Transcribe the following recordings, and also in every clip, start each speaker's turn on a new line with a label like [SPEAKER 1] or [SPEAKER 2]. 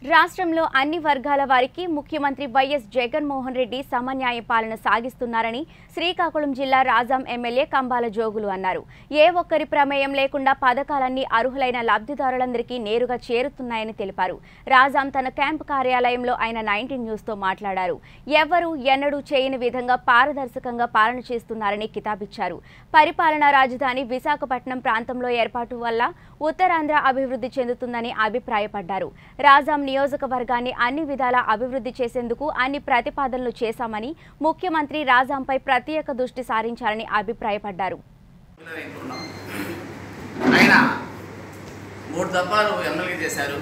[SPEAKER 1] రాష్ట్రంలో అన్ని వర్గాల వారికి ముఖ్యమంత్రి వైఎస్ జగన్మోహన్ రెడ్డి సమన్యాయ పాలన సాగిస్తున్నారని శ్రీకాకుళం జిల్లా రాజాం ఎమ్మెల్యే కంబాల జోగులు అన్నారు ఏ ఒక్కరి ప్రమేయం లేకుండా పథకాలన్నీ అర్హులైన లబ్ధిదారులందరికీ నేరుగా చేరుతున్నాయని తెలిపారు రాజాం తన క్యాంపు కార్యాలయంలో ఆయన నైన్టీన్ న్యూస్తో మాట్లాడారు ఎవరు ఎన్నడూ చేయని విధంగా పారదర్శకంగా పాలన చేస్తున్నారని కితాబిచ్చారు పరిపాలనా రాజధాని విశాఖపట్నం ప్రాంతంలో ఏర్పాటు వల్ల ఉత్తరాంధ్ర అభివృద్ధి చెందుతుందని అభిప్రాయపడ్డారు రాజాం నియోజకవర్గాన్ని అన్ని విధాలా అభివృద్ధి చేసేందుకు అన్ని ప్రతిపాదనలు చేశామని ముఖ్యమంత్రి రాజాంపై ప్రత్యేక దృష్టి సారించారని అభిప్రాయపడ్డారు
[SPEAKER 2] ఉన్నాం. ఆయన మూడు దఫాలు ఎమ్మెల్యే చేశారు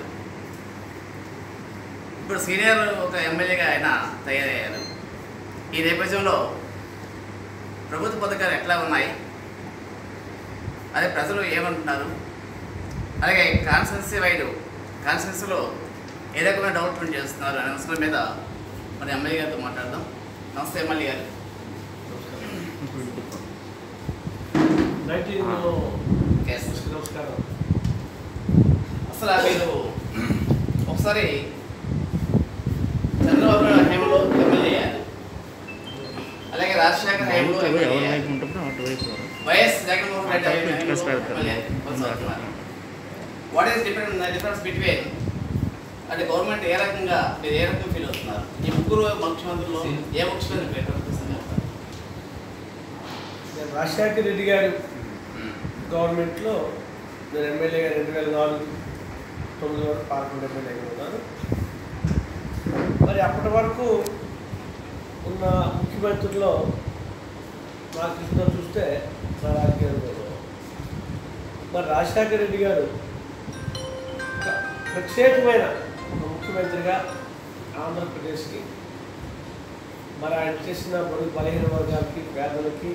[SPEAKER 2] ఇప్పుడు సీనియర్ ఒక ఎమ్మెల్యేగా ఆయన తయారయ్యారు ఈ నేపథ్యంలో ప్రభుత్వ పథకాలు ఎట్లా ఉన్నాయి అదే ప్రజలు ఏమంటున్నారు అలాగే కాన్స్టిట్యున్సీ వైడ్ కాన్స్టిట్యున్సీలో ఏ రకమైన డెవలప్మెంట్ చేస్తున్నారు అనే అంశాల మీద మరి ఎమ్మెల్యే గారితో మాట్లాడదాం నమస్తే ఎమ్మెల్యే గారు
[SPEAKER 3] నైన్టీన్
[SPEAKER 2] Yes.
[SPEAKER 3] నమస్కారం
[SPEAKER 2] అసలు మీరు ఒకసారి చంద్రబాబు నాయుడు హయాంలో ఎమ్మెల్యే అయ్యారు అలాగే రాజశేఖర హయాంలో ఎమ్మెల్యే అయ్యారు. వైఎస్ జగన్మోహన్ రెడ్డి హయాంలో ఎమ్మెల్యే కొనసాగుతున్నారు what is different difference between అంటే గవర్నమెంట్ ఏ రకంగా మీరు ఏ రకంగా ఫీల్ అవుతున్నారు ఈ ముగ్గురు ముఖ్యమంత్రులు ఏ ముఖ్యమంత్రి పేరు చెప్తారు
[SPEAKER 3] నేను రాజశేఖర రెడ్డి గారు గవర్నమెంట్లో నేను ఎమ్మెల్యేగా రెండు వేల నాలుగు తొమ్మిది వరకు పార్లమెంట్ ఎమ్మెల్యేగా ఉన్నాను మరి అప్పటి వరకు ఉన్న ముఖ్యమంత్రుల్లో నాకు తెలిసిన చూస్తే నా రాజకీయ అనుభవం. మరి రాజశేఖర రెడ్డి గారు ఒక ప్రత్యేకమైన ఒక ముఖ్యమంత్రిగా ఆంధ్రప్రదేశ్కి మరి ఆయన చేసిన బడుగు బలహీన వర్గాలకి పేదలకి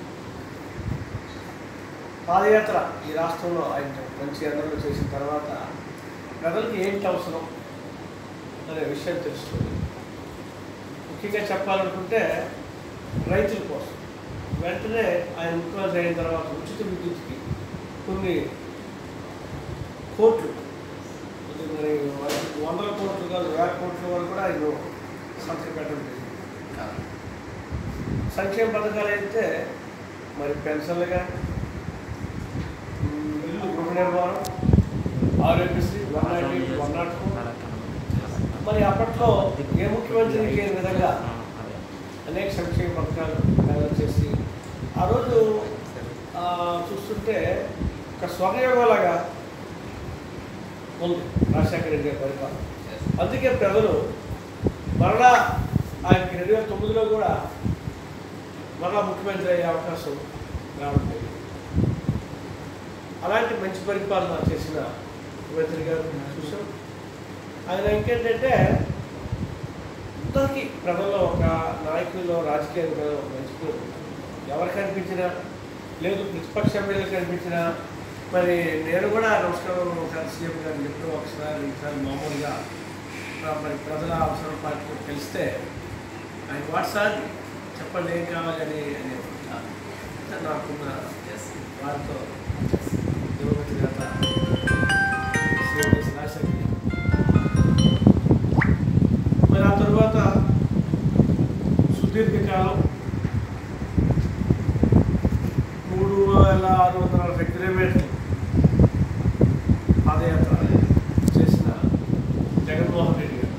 [SPEAKER 3] పాదయాత్ర ఈ రాష్ట్రంలో ఆయన మంచి ఎండలు చేసిన తర్వాత ప్రజలకు ఏంటి అవసరం అనే విషయం తెలుస్తుంది ముఖ్యంగా చెప్పాలనుకుంటే రైతుల కోసం వెంటనే ఆయన ముఖ్యమంత్రి అయిన తర్వాత ఉచిత విద్యుత్కి కొన్ని కోట్లు అది మరి వందల కోట్లు కాదు వేల కోట్ల వరకు కూడా ఆయన సంతకం పెట్టడం జరిగింది సంక్షేమ పథకాలు అయితే మరి పెన్షన్లు కానీ ఇల్లు గృహ నిర్మాణం Aarogyasri one nought eight one nought four మరి అప్పట్లో ఏ ముఖ్యమంత్రికి లేని విధంగా అనేక సంక్షేమ పథకాలు డెవలప్ చేసి ఆ రోజు ఆ, చూస్తుంటే ఒక స్వర్ణయోగంలాగా ఉంది రాజశేఖర రెడ్డి గారి పరిపాలన అందుకే ప్రజలు మరలా ఆయనకి రెండు వేల తొమ్మిదిలో కూడా మరలా ముఖ్యమంత్రి అయ్యే అవకాశం రావడం జరిగింది అలాంటి మంచి పరిపాలన చేసిన ముఖ్యమంత్రి గారు చూసాం ఆయన ఇంకేంటంటే అందరికీ ప్రజల్లో ఒక నాయకుల్లో రాజకీయంలో ఒక మంచి పేరు ఉంది. ఎవరు కనిపించినా లేదు ప్రతిపక్ష ఎమ్మెల్యేలు కనిపించినా మరి నేను కూడా నమస్కారం ఒకసారి సీఎం గారు ఎప్పుడో ఒకసారి ఈసారి మామూలుగా ఆ, మరి ప్రజల అవసరం పార్టీతో కలిస్తే ఆయన వాట్సాప్ చెప్పండి ఏం కావాలని అని నాకున్న వారితో దివంగత నేత శ్రీనివాస్ రాజశేఖర్ రెడ్డి. మరి ఆ తర్వాత సుదీర్ఘకాలం మూడు వేల ఆరు వందల నలభై కిలోమీటర్లు పాదయాత్ర చేసిన జగన్మోహన్ రెడ్డి గారు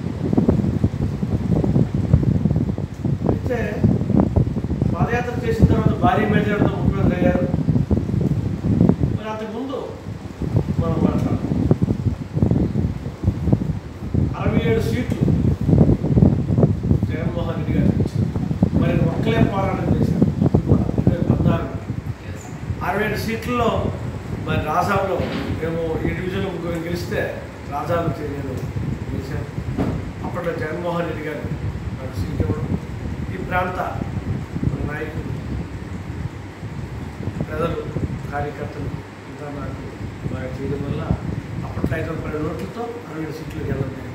[SPEAKER 3] అయితే పాదయాత్ర చేసిన తర్వాత భారీ మెజార్టీతో ముఖ్యమంత్రి అయ్యారు మరి అంతకుముందు మనం మాట్లాడాలి అరవై ఏడు సీట్లు జగన్మోహన్ రెడ్డి గారు ఇచ్చారు మరి ఒక్కలే పోరాటం చేశారు అప్పుడు కూడా రెండు వేల పద్నాలుగు అరవై ఏడు సీట్లలో మరి రాజాలో మేము ఈ డివిజన్లో ముగ్గురు గెలిస్తే రాజాలు నేను గెలిచాను అప్పట్లో జగన్మోహన్ రెడ్డి గారు నాకు సీట్ ఇవ్వడం ఈ ప్రాంత మన నాయకులు ప్రజలు కార్యకర్తలు ఇంకా నాకు బాగా చేయడం వల్ల అప్పట్లో ఐదు వందల పన్నెండు ఓట్లతో అరవై ఏడు సీట్లు గెలవడం జరిగింది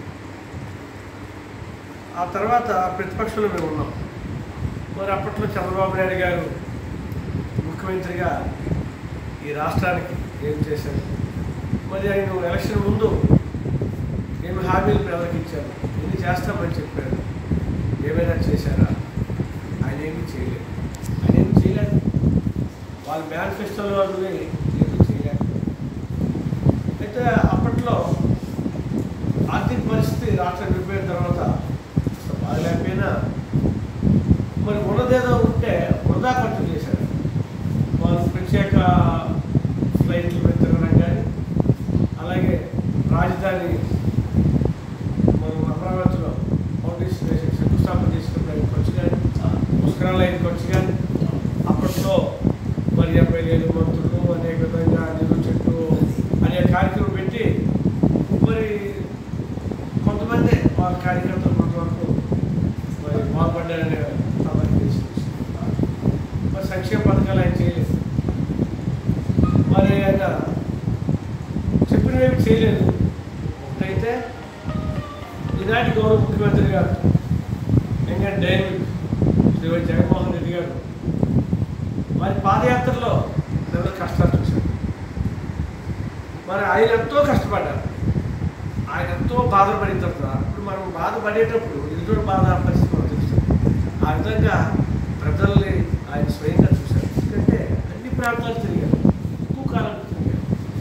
[SPEAKER 3] ఆ తర్వాత ప్రతిపక్షంలో మేము ఉన్నాం మరి అప్పట్లో చంద్రబాబు నాయుడు గారు ముఖ్యమంత్రిగా ఈ రాష్ట్రానికి ఏం చేశారు మరి ఆయన ఎలక్షన్ ముందు ఏమి హామీలు ప్రజలకు ఇచ్చారు ఎన్ని చేస్తామని చెప్పారు ఏమైనా చేశారా ఆయన ఏమీ చేయలేదు ఆయన ఏమీ చేయలేదు వాళ్ళ మేనిఫెస్టోలో ఉన్నవి ఏమీ చేయలేదు అయితే అప్పట్లో ఆర్థిక పరిస్థితి రాష్ట్రం విడిపోయిన తర్వాత అసలు బాగలేకపోయినా మరి ఉన్నదేదో ఉంటే వృధా ఖర్చు చేశారు వాళ్ళు ప్రత్యేక ఫ్లైట్లు పెట్టడం కానీ అలాగే రాజధాని మనం అమరావతిలో ఫౌండేషన్ వేసి శంకుస్థాపన చేసినప్పుడు ఆయన ఖర్చు కానీ పుష్కరాలు ఆయన ఖర్చు కానీ అప్పట్లో మరి ఎమ్మెల్యేలు మంత్రులు అనేక విధంగా నిధులు చెట్టు అనే కార్యక్రమం పెట్టి మరి కొంతమంది వాళ్ళ కార్యకర్తలు కొంతవరకు మరి బాగుపడ్డారనే సభకి తెలిసి మరి సంక్షేమ పథకాలు ఆయన చేయలేదు మరి ఆయన చెప్పినవేమి చేయలేదు ఒకటైతే ఈనాటి గౌరవ ముఖ్యమంత్రి గారు ఎందుకంటే డైనమిక్ శ్రీ వై జగన్మోహన్ రెడ్డి గారు వారి పాదయాత్రలో ప్రజలు కష్టాలు చూశారు మరి ఆయన ఎంతో కష్టపడ్డారు ఆయన ఎంతో బాధపడిన తర్వాత ఇప్పుడు మనం బాధపడేటప్పుడు ఎదుటి బాధ పరిస్థితి మనకు తెలుస్తుంది ఆ విధంగా ప్రజల్ని ఆయన స్వయంగా చూశారు ఎందుకంటే అన్ని ప్రాంతాలు తిరిగారు ఎక్కువ కాలం తిరిగారు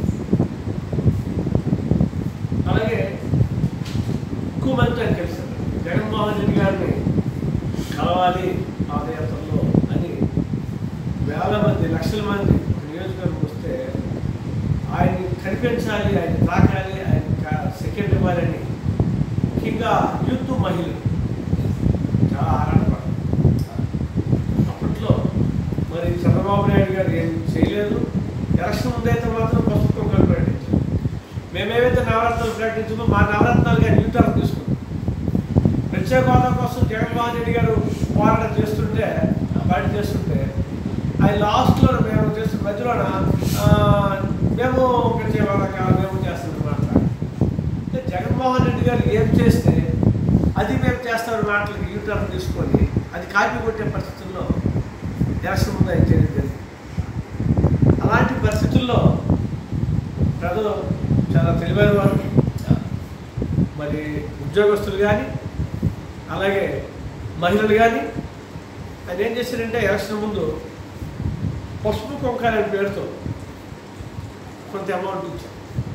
[SPEAKER 3] అలాగే ఎక్కువ మందితో ఆయన కలిశారు జగన్మోహన్ రెడ్డి గారిని కలవాలి పాదయాత్రలో అని వేల మంది లక్షల మంది ఒక నియోజకవర్గం వస్తే ఆయన్ని కనిపించాలి ఆయన తాకాలి ఆయన సెకండ్ ఇవ్వాలని ముఖ్యంగా యూత్ మహిళలు చాలా ఆరాటపడ్డారు అప్పట్లో మరి చంద్రబాబు నాయుడు గారు ఏం చేయలేదు ఎలక్షన్ ముందైతే మాత్రం పసుపు కుంకాలు ప్రకటించారు మేమేమైతే నవరత్నాలు ప్రకటించామో మా నవరత్నాలు గారు యూటర్న్ తీసుకున్నాం ప్రత్యేక హోదా కోసం జగన్మోహన్ రెడ్డి గారు పోరాటం చేస్తుంటే పార్టీ చేస్తుంటే ఆయన లాస్ట్లో మేము చేస్తున్న మధ్యలోన ఆ, మేము ప్రత్యేక హోదా కావాలి మేము చేస్తున్నాం మాట్లాడారు అంటే జగన్మోహన్ రెడ్డి గారు ఏం చేస్తే అది మేము చేస్తామని మాటలకి యూటర్న్ తీసుకొని అది కాపీ కొట్టే పరిస్థితుల్లో ఎలక్షన్ ముందు ఆయన చేయడం జరిగింది అలాంటి పరిస్థితుల్లో ప్రజలు చాలా తెలివైన వారు మరి ఉద్యోగస్తులు కానీ అలాగే మహిళలు కానీ ఆయన ఏం చేశారంటే ఎలక్షన్ ముందు పసుపు కుంకాలు అనే పేరుతో కొంత అమౌంట్ ఇచ్చారు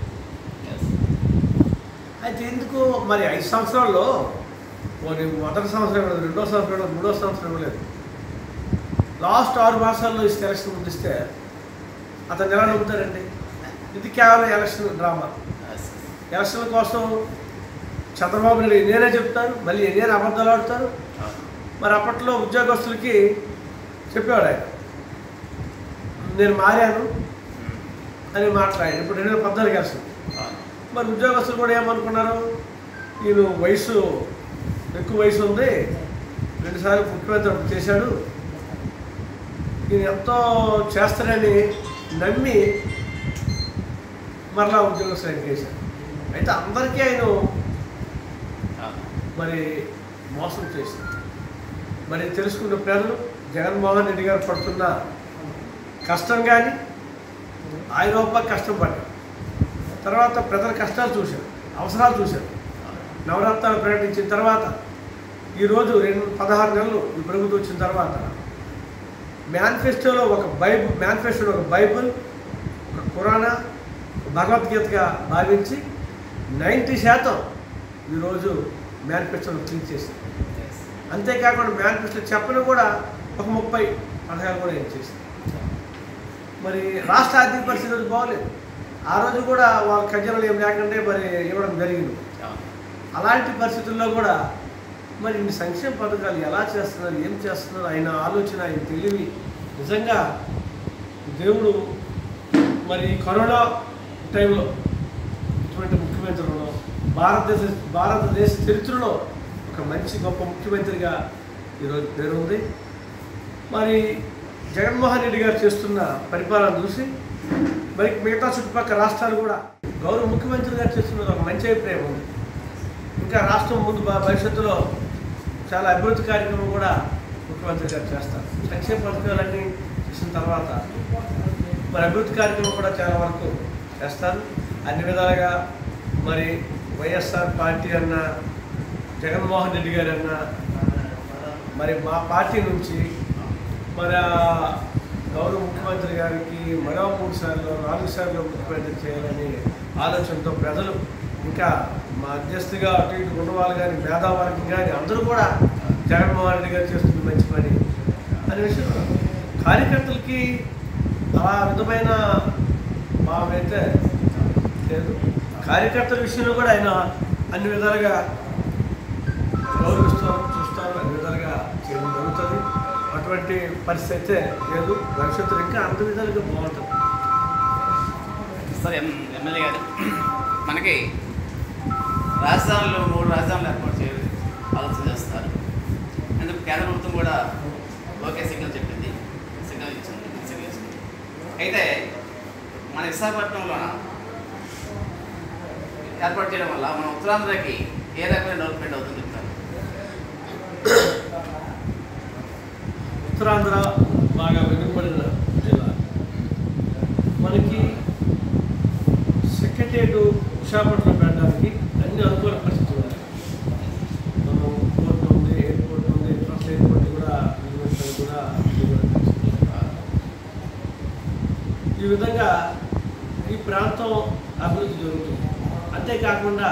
[SPEAKER 3] అయితే ఎందుకు మరి ఐదు సంవత్సరాల్లో పోనీ మొదటి సంవత్సరం ఇవ్వలేదు రెండో సంవత్సరం ఇవ్వలేదు మూడో సంవత్సరం ఇవ్వలేదు లాస్ట్ ఆరు మాసాల్లో ఇస్తే ఎలక్షన్ ముందు ఇస్తే అతను ఎలా నమ్ముతారండి ఇది కేవలం ఎలక్షన్ డ్రామా ఎలక్షన్ కోసం చంద్రబాబు నాయుడు ఎన్నేనే చెప్తారు మళ్ళీ ఎన్నేనే అబద్ధాలు ఆడుతారు మరి అప్పట్లో ఉద్యోగస్తులకి చెప్పేవాడు ఆయన నేను మారాను అని మాట్లాడాను ఇప్పుడు రెండు వేల పద్నాలుగు ఎలక్షన్ మరి ఉద్యోగస్తులు కూడా ఏమనుకున్నారు ఈయన వయసు ఎక్కువ వయసు ఉంది రెండుసార్లు ముఖ్యమంత్రి ఒకటి చేశాడు ఈయన ఎంతో చేస్తాడని నమ్మి మరలా ఉద్యోగస్తులు ఆయన చేశారు అయితే అందరికీ ఆయన మరి మోసం చేశారు మరి తెలుసుకున్న ప్రజలు జగన్మోహన్ రెడ్డి గారు పడుతున్న కష్టం కానీ ఆయన రూపాయ కష్టం పడ్డారు తర్వాత ప్రజల కష్టాలు చూశారు అవసరాలు చూశారు నవరత్నాలు ప్రకటించిన తర్వాత ఈరోజు రెండు పదహారు నెలలు ఈ ప్రభుత్వం వచ్చిన తర్వాత మేనిఫెస్టోలో ఒక బైబుల్ మేనిఫెస్టోలో ఒక బైబుల్ ఒక పురాణ భగవద్గీతగా భావించి నైంటీ శాతం ఈరోజు మేనిఫెస్టోలో క్లిక్ చేసింది అంతేకాకుండా మేనిఫెస్టో చెప్పని కూడా ఒక ముప్పై పథకాలు కూడా ఏం చేసింది మరి రాష్ట్ర ఆర్థిక పరిస్థితి రోజు బాగోలేదు ఆ రోజు కూడా వాళ్ళ ఖజానాలు ఏం లేకుండా మరి ఇవ్వడం జరిగింది అలాంటి పరిస్థితుల్లో కూడా మరి ఇన్ని సంక్షేమ పథకాలు ఎలా చేస్తున్నారు ఏం చేస్తున్నారు ఆయన ఆలోచన ఆయన తెలివి నిజంగా దేవుడు మరి ఈ కరోనా టైంలో ఇటువంటి ముఖ్యమంత్రులను భారతదేశ భారతదేశ చరిత్రలో ఒక మంచి గొప్ప ముఖ్యమంత్రిగా ఈరోజు పేరు ఉంది మరి జగన్మోహన్ రెడ్డి గారు చేస్తున్న పరిపాలన చూసి మరి మిగతా చుట్టుపక్కల రాష్ట్రాలు కూడా గౌరవ ముఖ్యమంత్రి గారు చేస్తున్న ఒక మంచి అభిప్రాయం ఉంది ఇంకా రాష్ట్రం ముందు భ- భవిష్యత్తులో చాలా అభివృద్ధి కార్యక్రమం కూడా ముఖ్యమంత్రి గారు చేస్తారు సంక్షేమ పథకాలన్నీ చేసిన తర్వాత మరి అభివృద్ధి కార్యక్రమం కూడా చాలా వరకు చేస్తారు అన్ని విధాలుగా మరి వైఎస్ఆర్ పార్టీ అన్న జగన్మోహన్ రెడ్డి గారు అన్న మరి మా పార్టీ నుంచి మరి ఆ గౌరవ ముఖ్యమంత్రి గారికి మరో మూడు సార్లు నాలుగు సార్లు ముఖ్యమంత్రి చేయాలని ఆలోచనతో ప్రజలు ఇంకా మా అధ్యక్షుడిగా అటు ఇటు ఉన్నవాళ్ళు కానీ మేధావర్గం కానీ అందరూ కూడా జగన్మోహన్ రెడ్డి గారు చేస్తుంది మంచి పని అనే విషయం కార్యకర్తలకి ఆ విధమైన భావమైతే లేదు కార్యకర్తల విషయంలో కూడా ఆయన అన్ని విధాలుగా గౌరవిస్తారు చూస్తారు అన్ని విధాలుగా చేయడం జరుగుతుంది అటువంటి పరిస్థితి అయితే లేదు భవిష్యత్తులో ఇంకా అన్ని విధాలుగా బాగుంటుంది
[SPEAKER 2] సార్ ఎం ఎమ్మెల్యే గారు మనకి రాజధానులు మూడు రాజధానులు ఏర్పాటు చేయాలి ఆలోచన చేస్తారు ఎందుకు కేంద్ర ప్రభుత్వం కూడా ఓకే సిగ్నల్ చెప్పింది సిగ్నల్ ఇచ్చింది సిగ్నల్ ఇచ్చింది అయితే మన విశాఖపట్నంలో ఏర్పాటు చేయడం వల్ల మన ఉత్తరాంధ్రకి ఏ రకమైన డెవలప్మెంట్ అవుతుంది చెప్తారు
[SPEAKER 3] ఉత్తరాంధ్ర బాగా వెనుకబడిన జిల్లా మనకి సెక్రటరియట్ విశాఖపట్నం పెట్టడానికి అన్ని అనుకూల పరిస్థితులు ఉన్నాయి మనం పోర్ట్ ఉంది ఎయిర్పోర్ట్ ఉంది ఇంటర్నేషనల్ ఎయిర్పోర్ట్ కూడా నిర్మించడానికి కూడా అనుకూల పరిస్థితులు ఉన్నాయి. ఈ విధంగా ఈ ప్రాంతం అభివృద్ధి జరుగుతుంది అంతేకాకుండా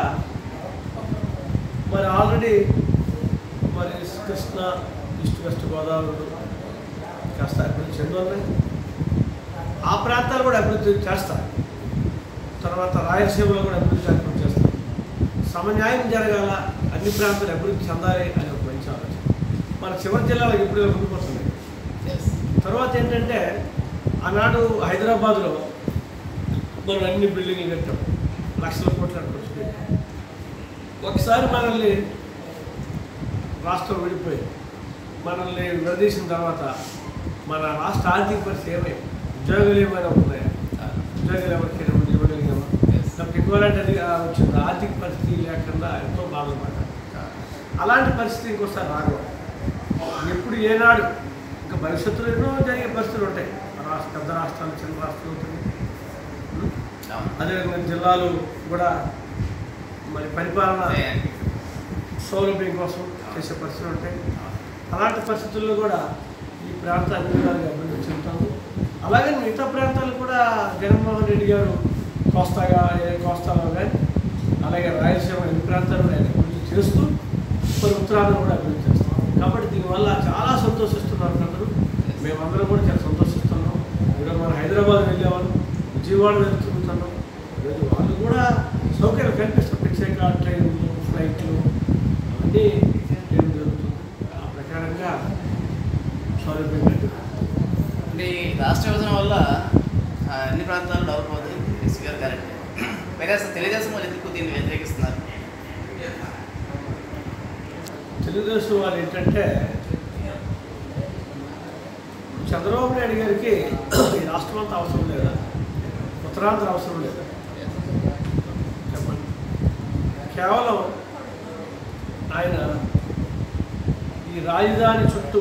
[SPEAKER 3] మరి ఆల్రెడీ మరి కృష్ణ ఈస్ట్ వెస్ట్ గోదావరి కాస్త అభివృద్ధి చెందున్నాయి ఆ ప్రాంతాలు కూడా అభివృద్ధి చేస్తారు తర్వాత రాయలసీమలో కూడా అభివృద్ధి కార్యక్రమం చేస్తారు సమన్యాయం జరగాల అన్ని ప్రాంతాలు అభివృద్ధి చెందాలి అని ఒక మంచి ఆలోచన మన చివరి జిల్లాలో ఇప్పుడు ఉండిపోతుంది తర్వాత ఏంటంటే ఆనాడు హైదరాబాద్లో మనం అన్ని బిల్డింగ్లు కట్టాం లక్షల కోట్ల ఖర్చు పెట్టాం ఒకసారి మనల్ని రాష్ట్రం విడిపోయింది మనల్ని విడదీసిన తర్వాత మన రాష్ట్ర ఆర్థిక పరిస్థితి ఏమై ఉద్యోగాలు ఏమైనా ఉన్నాయా ఉద్యోగాలు ఎవరికైనా ఇవ్వగలిగామా నాకు ఎక్వాలంటీ అది వచ్చింది ఆర్థిక పరిస్థితి లేకుండా ఎంతో బాధపడ్డాను అలాంటి పరిస్థితి ఇంకోసారి రాదు ఎప్పుడు ఏనాడు ఇంకా భవిష్యత్తులో ఎన్నో జరిగే పరిస్థితులు ఉంటాయి రాష్ట్ర పెద్ద రాష్ట్రాలు చిన్న రాష్ట్రాలు ఉంటుంది ఉం? అదేవిధంగా జిల్లాలు కూడా మరి పరిపాలన సౌలభ్యం కోసం చేసే పరిస్థితులు ఉంటాయి అలాంటి పరిస్థితుల్లో కూడా ఈ ప్రాంత అన్ని విధాలుగా అభివృద్ధి చెందుతాము అలాగే మిగతా ప్రాంతాలు కూడా జగన్మోహన్ రెడ్డి గారు కోస్తాగా ఏ కోస్తాలో కానీ అలాగే రాయలసీమ అన్ని ప్రాంతాలు కూడా ఆయన అభివృద్ధి చేస్తూ మరి ఉత్తరాంధ్ర కూడా అభివృద్ధి చేస్తాం కాబట్టి దీనివల్ల చాలా సంతోషిస్తున్నారు అందరూ మేమందరం కూడా చాలా సంతోషిస్తున్నాం ఈరోజు మనం హైదరాబాద్ వెళ్ళేవాళ్ళం విజయవాడ వెళ్తున్నాం ఈరోజు వాళ్ళు కూడా సౌకర్యం కల్పిస్తారు ప్రత్యేక ట్రైన్లు ఫ్లైట్లు అవన్నీ చేయడం జరుగుతుంది ఆ ప్రకారంగా సౌలభ్యం కల్పిస్తారు
[SPEAKER 2] అంటే ఈ రాష్ట్ర విభజన వల్ల ఆ, అన్ని ప్రాంతాలు డెవలప్ అవుతాయి ఎస్సీ గారు కరెక్ట్ పైగా అసలు తెలుగుదేశం వాళ్ళు ఎందుకు దీన్ని వ్యతిరేకిస్తున్నారు
[SPEAKER 3] తెలుగుదేశం వాళ్ళు ఏంటంటే చంద్రబాబు నాయుడు గారికి ఈ రాష్ట్రం అంతా అవసరం లేదా ఉత్తరాంధ్ర అవసరం లేదా చెప్పండి కేవలం ఆయన ఈ రాజధాని చుట్టూ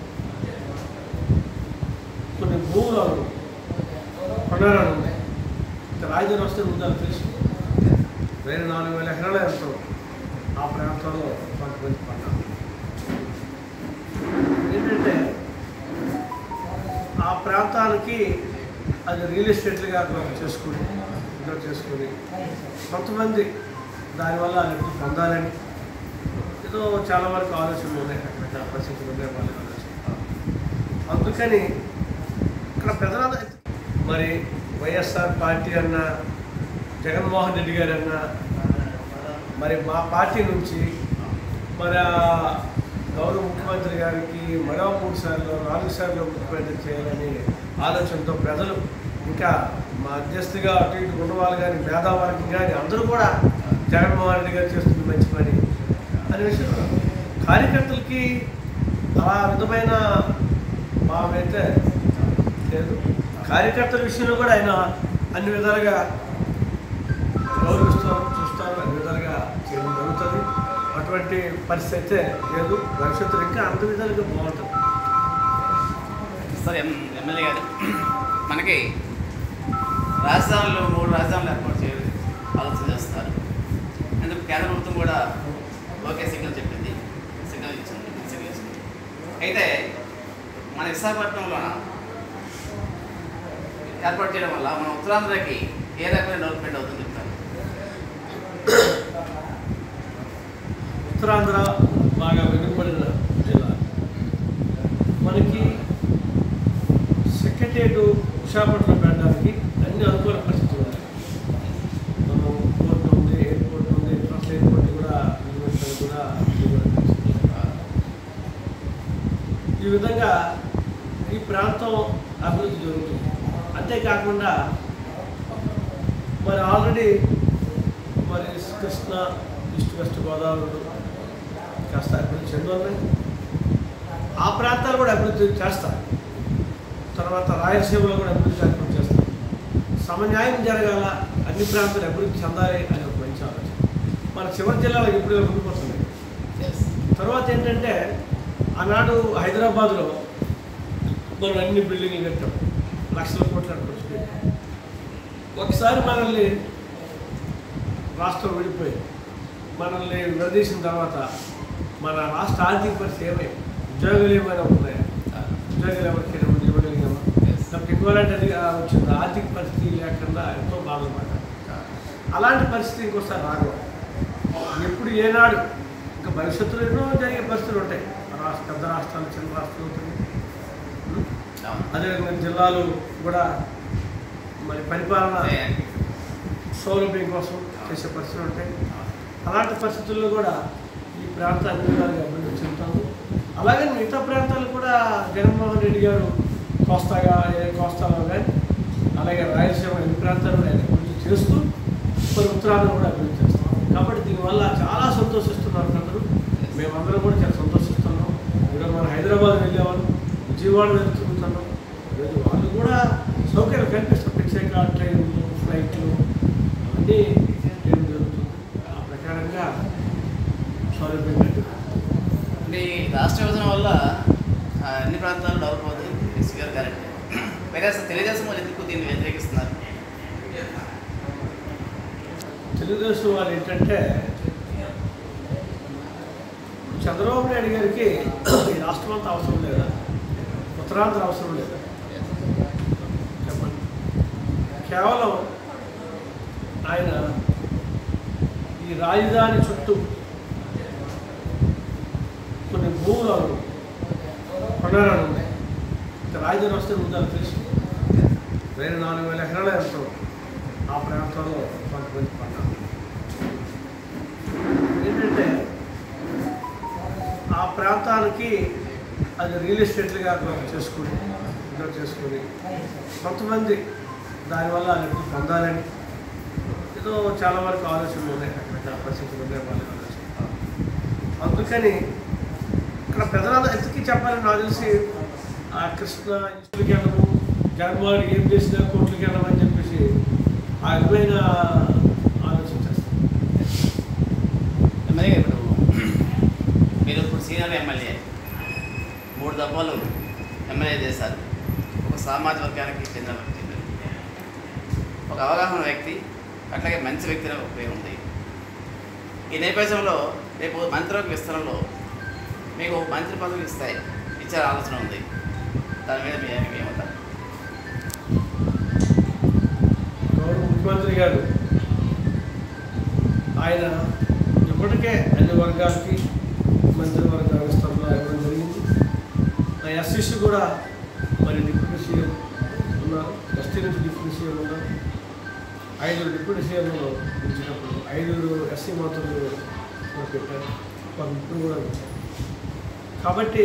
[SPEAKER 3] కొన్ని భూములు కొనాలని ఉన్నాయి ఇంకా రాజధాని వస్తే ముందు తెలుసు వేరే నాలుగు వేల ఎకరాలు ఎంతో ఆ ప్రాంతంలో కొంతమంది పడ్డారు ఏంటంటే ఆ ప్రాంతానికి అది రియల్ ఎస్టేట్లుగా చేసుకుని ఇంట్లో చేసుకుని కొంతమంది దానివల్ల అభివృద్ధి పొందాలని ఏదో చాలా వరకు ఆలోచనలు ఉన్నాయి రకరకాల పరిస్థితులు ఉన్నాయి వాళ్ళ ఆలోచన అందుకని ఇక్కడ పెద్దలందరూ మరి వైఎస్ఆర్ పార్టీ అన్న జగన్మోహన్ రెడ్డి గారు అన్న మరి మా పార్టీ నుంచి మరి ఆ గౌరవ ముఖ్యమంత్రి గారికి మరో మూడు సార్లు నాలుగు సార్లు ముఖ్యమంత్రి చేయాలని ఆలోచనతో ప్రజలు ఇంకా మా అధ్యక్షుడిగా అటు ఇటు ఉన్నవాళ్ళు కానీ మేధావర్గం కానీ అందరూ కూడా జగన్మోహన్ రెడ్డి గారు చేస్తుంది మంచి పని అనే విషయం కార్యకర్తలకి ఆ విధమైన భావమైతే లేదు కార్యకర్తల విషయంలో కూడా ఆయన అన్ని విధాలుగా గౌరవిస్తారు చూస్తారు అన్ని విధాలుగా చేయడం జరుగుతుంది అటువంటి పరిస్థితి అయితే లేదు భవిష్యత్తులో ఇంకా అన్ని విధాలుగా బాగుంటుంది
[SPEAKER 2] సార్ ఎం ఎమ్మెల్యే గారు మనకి రాజధానులు మూడు రాజధానులు ఏర్పాటు చేయాలి ఆలోచన చేస్తారు ఎందుకు కేంద్ర ప్రభుత్వం కూడా ఓకే సిగ్నల్ చెప్పింది సిగ్నల్ ఇచ్చింది సిగ్నల్ ఇచ్చింది అయితే మన విశాఖపట్నంలో ఏర్పాటు చేయడం వల్ల మన ఉత్తరాంధ్రకి ఏ రకమైన డెవలప్మెంట్ అవుతుంది చెప్తారు
[SPEAKER 3] ఉత్తరాంధ్ర బాగా వెనుకబడిన జిల్లా మనకి సెక్రటరియట్ విశాఖపట్నం పెట్టడానికి అన్ని అనుకూల పరిస్థితులు ఉన్నాయి మనం పోర్ట్ ఉంది ఎయిర్పోర్ట్ ఉంది ఫస్ట్ ఎయిర్పోర్ట్ కూడా నిర్మించడానికి కూడా అనుకూల పరిస్థితులు ఉన్నాయి. ఈ విధంగా ఈ ప్రాంతం అభివృద్ధి జరుగుతుంది అంతేకాకుండా మరి ఆల్రెడీ మరి కృష్ణ ఈస్ట్ వెస్ట్ గోదావరి కాస్త అభివృద్ధి చెందున్నాయి ఆ ప్రాంతాలు కూడా అభివృద్ధి చేస్తారు తర్వాత రాయలసీమలో కూడా అభివృద్ధి కార్యక్రమం చేస్తారు సమన్యాయం జరగాల అన్ని ప్రాంతాలు అభివృద్ధి చెందాలి అనే ఒక మంచి ఆలోచన మన చివరి జిల్లాలో ఇప్పుడు ఉండిపోతుంది తర్వాత ఏంటంటే ఆనాడు హైదరాబాద్లో మనం అన్ని బిల్డింగ్లు కట్టాం లక్షల కోట్ల ఖర్చు పెట్టాం ఒకసారి మనల్ని రాష్ట్రం విడిపోయి మనల్ని విడదీసిన తర్వాత మన రాష్ట్ర ఆర్థిక పరిస్థితి ఏమై ఉద్యోగాలు ఏమైనా ఉన్నాయా ఉద్యోగాలు ఎవరికైనా ఉండి ఇవ్వగలిగామా నాకు ఎక్కువలాంటి అది వచ్చింది ఆర్థిక పరిస్థితి లేకుండా ఎంతో బాధపడ్డాను అలాంటి పరిస్థితి ఇంకోసారి రాకూడదు ఎప్పుడు ఏనాడు ఇంకా భవిష్యత్తులో ఎన్నో జరిగే పరిస్థితులు ఉంటాయి రాష్ట్ర పెద్ద రాష్ట్రాలు చిన్న రాష్ట్రాలు ఉంటాయి ఉం? అదేవిధంగా జిల్లాలు కూడా మరి పరిపాలన సౌలభ్యం కోసం చేసే పరిస్థితులు ఉంటాయి అలాంటి పరిస్థితుల్లో కూడా ఈ ప్రాంత అన్ని విధాలుగా అభివృద్ధి చెందుతాము అలాగే మిగతా ప్రాంతాలు కూడా జగన్మోహన్ రెడ్డి గారు కోస్తాగా ఏ కోస్తాలో కానీ అలాగే రాయలసీమ అన్ని ప్రాంతాలు కూడా ఆయన అభివృద్ధి చేస్తూ మరి ఉత్తరాంధ్ర కూడా అభివృద్ధి చేస్తాం కాబట్టి దీనివల్ల చాలా సంతోషిస్తున్నారు అందరూ మేమందరం కూడా చాలా సంతోషిస్తున్నాం ఇప్పుడు మనం హైదరాబాద్ వెళ్ళేవాళ్ళం విజయవాడ వెళ్తున్నాం ఈరోజు వాళ్ళు కూడా సౌకర్యాలు కల్పిస్తాం ప్రత్యేక ట్రైన్లు ఫ్లైట్లు అవన్నీ చేయడం జరుగుతుంది ఆ ప్రకారంగా సౌలభ్యం కల్పిస్తాం
[SPEAKER 2] అంటే ఈ రాష్ట్ర విభజన వల్ల ఆ, అన్ని ప్రాంతాలు డెవలప్ అవుతాయి ఎస్సీ గారు కరెక్ట్ వేరే అసలు తెలుగుదేశం వాళ్ళు ఎందుకు దీన్ని వ్యతిరేకిస్తున్నారు
[SPEAKER 3] తెలుగుదేశం వారు ఏంటంటే చంద్రబాబు నాయుడు గారికి ఈ రాష్ట్రం అంతా అవసరం లేదా ఉత్తరాంధ్ర అవసరం లేదా చెప్పండి కేవలం ఆయన ఈ రాజధాని చుట్టూ కొన్ని భూములు కొనాలని ఉన్నాయి ఇంకా రాజధాని వస్తే ముందు తెలుసు వేరే నాలుగు వేల ఎకరాలు ఎంతో ఆ ప్రాంతంలో కొంతమంది పడ్డారు ఏంటంటే ఆ ప్రాంతానికి అది రియల్ ఎస్టేట్లుగా కొంత చేసుకుని ఇంట్లో చేసుకుని కొంతమంది దానివల్ల లబ్ధి పొందాలని ఏదో చాలా వరకు ఆలోచనలు ఉన్నాయి రకరకాల పరిస్థితులు ఉన్నాయి వాళ్ళ ఆలోచన అందుకని ఇక్కడ పెద్దలందరూ ఎత్తుకి చెప్పాలని నాకు తెలిసి ఆ కృష్ణ ఇసులకి వెళ్ళము జగన్మోహన్ రెడ్డి ఏం చేసినా కోర్టులకి వెళ్ళమని చెప్పేసి ఆ విధమైన ఆలోచన చేస్తాను
[SPEAKER 2] ఎమ్మెల్యే ఇప్పుడు మీరు ఇప్పుడు సీనియర్ ఎమ్మెల్యే మూడు దఫాలు ఎమ్మెల్యే చేశారు ఒక సామాజిక వర్గానికి చెందిన వ్యక్తి మీరు. ఒక అవగాహన వ్యక్తి అట్లాగే మంచి వ్యక్తిని ఒక పేరు ఉంది ఈ నేపథ్యంలో రేపు మంత్రివర్గ విస్తరణలో మీకు మంత్రి పదవి ఇస్తాయి ఇచ్చే ఆలోచన ఉంది దాని మీద మీ మీ ఏమంటారు
[SPEAKER 3] గౌరవ ముఖ్యమంత్రి గారు ఆయన ఇప్పటికే అన్ని వర్గాలకి మంత్రివర్గ విస్తరణలో ఇవ్వడం జరిగింది ఆ ఎస్సీసీ కూడా మరి డిప్యూటీ సీఎం ఉన్నారు ఎస్టీ నుంచి డిప్యూటీ సీఎం ఉన్నారు ఐదుగురు డిప్యూటీ సీఎంలు ఇచ్చినప్పుడు ఐదుగురు ఎస్సీ మంత్రులు కూడా పెట్టారు వాళ్ళు ఇప్పుడు కూడా పెట్టారు కాబట్టి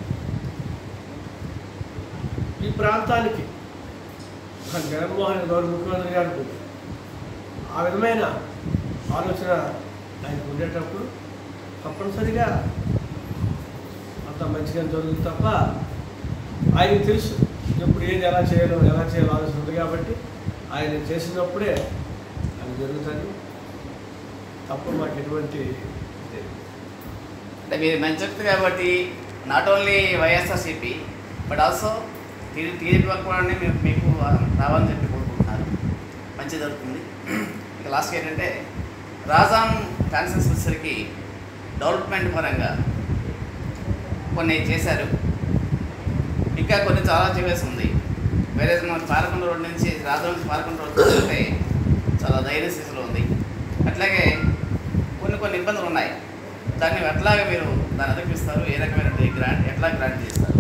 [SPEAKER 3] ఈ ప్రాంతానికి మన జగన్మోహన్ రెడ్డి గౌరవ ముఖ్యమంత్రి గారికి ఆ విధమైన ఆలోచన ఆయనకు ఉండేటప్పుడు తప్పనిసరిగా అంత మంచిగా జరుగుతుంది తప్ప ఆయనకు తెలుసు ఎప్పుడు ఏది ఎలా చేయాలో ఎలా చేయాలో ఆలోచన ఉంది కాబట్టి ఆయన చేసినప్పుడే అది జరుగుతుంది తప్ప మాకు ఎటువంటి
[SPEAKER 2] అంటే మీరు మంచి వ్యక్తి కాబట్టి not only YSRCP but also టీడీ టీడీపీ వరకు కూడా మీరు మీకు రావాలని చెప్పి కోరుకుంటున్నారు మంచి జరుగుతుంది ఇక లాస్ట్ ఏంటంటే రాజాం కాన్సెన్స్ వచ్చేసరికి డెవలప్మెంట్ పరంగా కొన్ని చేశారు ఇంకా కొన్ని చాలా చేయవలసి ఉంది వేరే మన పాలకొండ రోడ్ నుంచి రాజధాని నుంచి పాలకొండ రోడ్ చూస్తుంటే చాలా ధైర్య స్థితిలో ఉంది అట్లాగే కొన్ని కొన్ని ఇబ్బందులు ఉన్నాయి దాన్ని ఎట్లాగా మీరు దాన్ని అధిగమిస్తారు ఏ రకమైనటువంటి గ్రాంట్ ఎట్లా గ్రాంట్ చేస్తారు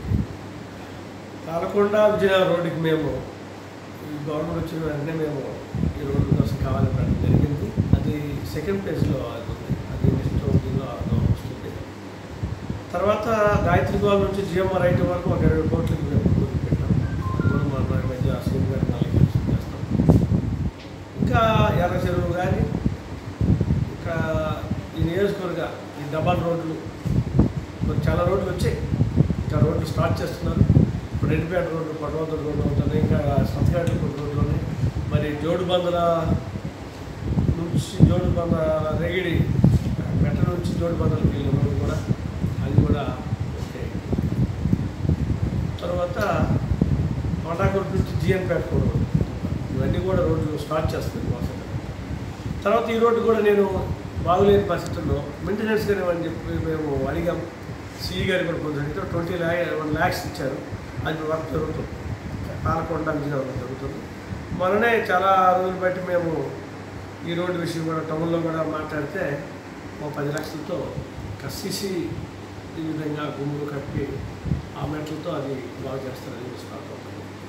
[SPEAKER 3] పాలకొండ విజయనగరం రోడ్డుకి మేము ఈ గవర్నమెంట్ వచ్చిన వెంటనే మేము ఈ రోడ్డు కోసం కావాలని పెట్టడం జరిగింది అది సెకండ్ ఫేజ్లో అది ఉంది అది నెక్స్ట్ రోజుల్లో అది వస్తుంది తర్వాత గాయత్రి గోల్ నుంచి జిఎంఆర్ ఐటీ వరకు ఒక ఇరవై కోట్లకి మేము ముందుకు పెట్టాం అది కూడా మా నాయన మధ్య సీఎం గారి నాలుగు కలిసి చేస్తాం ఇంకా ఎర్ర చెరువు కానీ ఇంకా ఈ నియోజకవర్గ ఈ డబల్ రోడ్లు మరి చాలా రోడ్లు వచ్చాయి ఇంకా రోడ్లు స్టార్ట్ చేస్తున్నారు ఇప్పుడు రెడ్డిపేట రోడ్డు పడవద్ద రోడ్డు అవుతుంది ఇంకా సంతకాట్ల కొన్ని రోడ్లు ఉన్నాయి మరి జోడు బందల నుంచి జోడు బంద రెగిడి మెట్ట నుంచి జోడు బందలకి వెళ్ళిన రోడ్డు కూడా అది కూడా ఓకే తర్వాత కొండాకూరు నుంచి జిఎన్పేట కూడా ఉంది. ఇవన్నీ కూడా రోడ్లు స్టార్ట్ చేస్తుంది కోసం తర్వాత ఈ రోడ్డు కూడా నేను బాగులేని పరిస్థితుల్లో మెయింటెనెన్స్ కానీ అని చెప్పి మేము అడిగాం సిఈ గారి కూడా కొంచెం అడిగితే ట్వంటీ ల్యా వన్ ల్యాక్స్ ఇచ్చారు అది వర్క్ జరుగుతుంది పాలకొండ విజయనగరం జరుగుతుంది మొన్ననే చాలా రోజులు బట్టి మేము ఈ రోడ్డు విషయం కూడా టౌన్లో కూడా మాట్లాడితే ఓ పది లక్షలతో కసిసి ఈ విధంగా గుమ్ములు కప్పి ఆ మెట్లతో అది బాగు చేస్తారని స్టార్ట్ అవుతుంది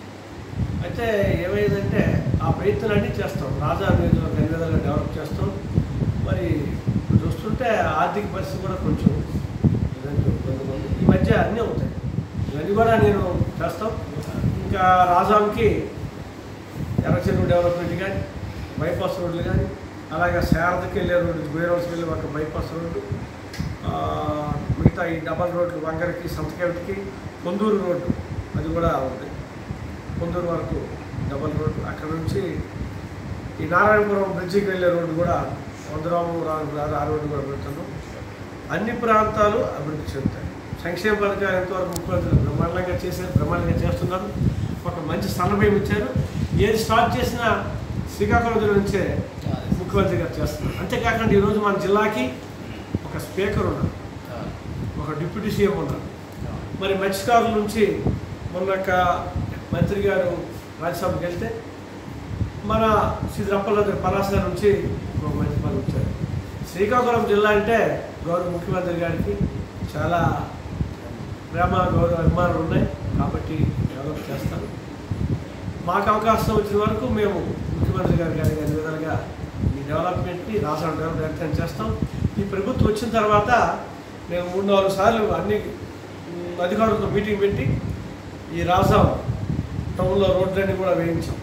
[SPEAKER 3] అయితే ఏమైందంటే ఆ ప్రయత్నాన్ని చేస్తాం రాజా నియోజకవర్గం అన్ని విధాలుగా డెవలప్ చేస్తాం మరి ఇప్పుడు చూస్తుంటే ఆర్థిక పరిస్థితి కూడా కొంచెం ఏదంటే ఇబ్బందిగా ఉంది. ఈ మధ్య అన్నీ అవుతాయి ఇవన్నీ కూడా నేను చేస్తాం ఇంకా రాజాంకి ఎర్రచెరువు డెవలప్మెంట్ కానీ బైపాస్ రోడ్లు కానీ అలాగే శారదకి వెళ్ళే రోడ్డు గుయరోడ్స్కి వెళ్ళే ఒక బైపాస్ రోడ్డు ఆ, మిగతా ఈ డబల్ రోడ్లు వంగరికి సంతకెళ్ళకి కొందూరు రోడ్డు అది కూడా ఉంది కొందూరు వరకు డబల్ రోడ్డు అక్కడ నుంచి ఈ నారాయణపురం బ్రిడ్జికి వెళ్ళే రోడ్డు కూడా వందరాము రా- ఆ రోడ్డు కూడా పెడుతున్నాం అన్ని ప్రాంతాలు అభివృద్ధి చెందుతాయి సంక్షేమ పథకాలు ఎంతవరకు ముఖ్యమంత్రి బ్రహ్మాండంగా చేశారు బ్రహ్మాండంగా చేస్తున్నారు ఒక మంచి సమన్వయం ఇచ్చారు ఏది స్టార్ట్ చేసినా శ్రీకాకుళం జిల్లా నుంచే ముఖ్యమంత్రి గారు చేస్తున్నారు అంతేకాకుండా ఈరోజు మన జిల్లాకి ఒక స్పీకర్ ఉన్నారు ఒక డిప్యూటీ సీఎం ఉన్నారు మరి మత్స్యకారుల నుంచి మొన్న ఒక మంత్రి గారు రాజ్యసభకి వెళ్తే మన శ్రీ రప్పల పలాస నుంచి ఒక మంచి పని వచ్చారు శ్రీకాకుళం జిల్లా అంటే గౌరవ ముఖ్యమంత్రి గారికి చాలా ప్రేమ గౌరవ అభిమానులు ఉన్నాయి కాబట్టి డెవలప్ చేస్తారు మాకు అవకాశం వచ్చిన వరకు మేము ముఖ్యమంత్రి గారి గారికి అన్ని విధాలుగా ఈ డెవలప్మెంట్ని రాష్ట్ర డెవలప్మెంట్ చేస్తాం ఈ ప్రభుత్వం వచ్చిన తర్వాత మేము మూడు నాలుగు సార్లు అన్ని ఉమ్, అధికారులతో మీటింగ్ పెట్టి ఈ రాజాం టౌన్లో రోడ్లన్నీ కూడా వేయించాం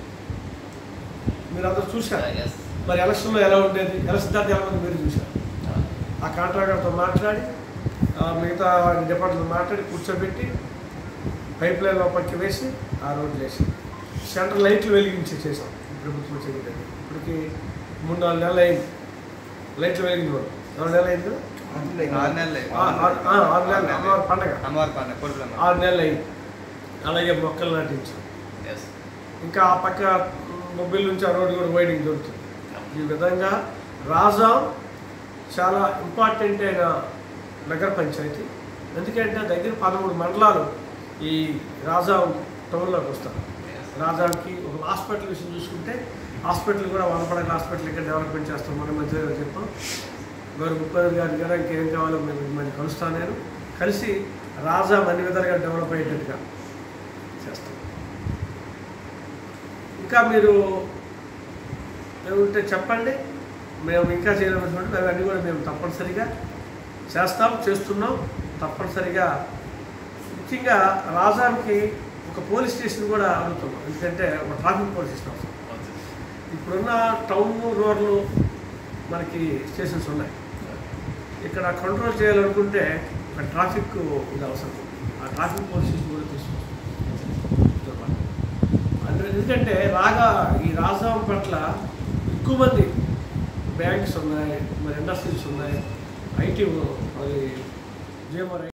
[SPEAKER 3] మీరు అందరూ చూశారు
[SPEAKER 2] Yes.
[SPEAKER 3] మరి ఎలక్షన్లో ఎలా ఉండేది ఎలా సిద్ధార్థ ఎలా ఉంది మీరు చూశారు ఆ కాంట్రాక్టర్తో మాట్లాడి ఆ మిగతా డిపార్ట్మెంట్ మాట్లాడి కూర్చోబెట్టి పైప్ లైన్ లోపలికి వేసి ఆ రోడ్లు వేసి సెంటర్ లైట్లు వెలిగించి చేసాం ఈ ప్రభుత్వం చేయలేదు ఇప్పటికి మూడు నాలుగు నెలలు అయింది లైట్లు వెలిగింది కూడా నాలుగు నెలలు అయింది కదా?
[SPEAKER 4] ఆరు నెలలే.
[SPEAKER 3] ఆ, ఆరు ఆ, ఆరు నెలలు అమ్మవారి పండగ
[SPEAKER 4] అమ్మవారి పండుగ కొడుకులమ్మ
[SPEAKER 3] ఆరు నెలలు అయింది అలాగే మొక్కలు నాటించాం
[SPEAKER 2] Yes.
[SPEAKER 3] ఇంకా ఆ పక్క మొబైల్ నుంచి ఆ రోడ్డు కూడా వైడింగ్ దొరుకుతుంది ఈ విధంగా రాజాం చాలా ఇంపార్టెంట్ అయిన నగర పంచాయతీ ఎందుకంటే దగ్గర పదమూడు మండలాలు ఈ రాజాం టౌన్లోకి వస్తారు రాజాంకి ఒక హాస్పిటల్ విషయం చూసుకుంటే హాస్పిటల్ కూడా వనపడక హాస్పిటల్ ఇక్కడ డెవలప్మెంట్ చేస్తాం మన మధ్య చెప్పాం గౌరవ ముఖ్యమంత్రి గారి గారు ఇంకేం కావాలో మేము మరి కలుస్తాను నేను కలిసి రాజాం అన్ని విధాలుగా డెవలప్ అయ్యేటట్టుగా చేస్తాం ఇంకా మీరు ఏముంటే చెప్పండి మేము ఇంకా చేయాలనుకుంటే మేము అన్నీ కూడా మేము తప్పనిసరిగా చేస్తాం చేస్తున్నాం తప్పనిసరిగా ముఖ్యంగా రాజానికి ఒక పోలీస్ స్టేషన్ కూడా అడుగుతున్నాం ఎందుకంటే ఒక ట్రాఫిక్ పోలీస్ స్టేషన్ అవసరం ఇప్పుడున్న టౌన్ రూరల్ మనకి స్టేషన్స్ ఉన్నాయి ఇక్కడ కంట్రోల్ చేయాలనుకుంటే ఒక ట్రాఫిక్ ఇది అవసరం ఆ ట్రాఫిక్ పోలీస్ స్టేషన్ కూడా తీసుకొస్తాం అంటే ఎందుకంటే రాగా ఈ రాజధాని పట్ల ఎక్కువ మంది బ్యాంక్స్ ఉన్నాయి మరి ఇండస్ట్రీస్ ఉన్నాయి ఐటీ మరి జేమర్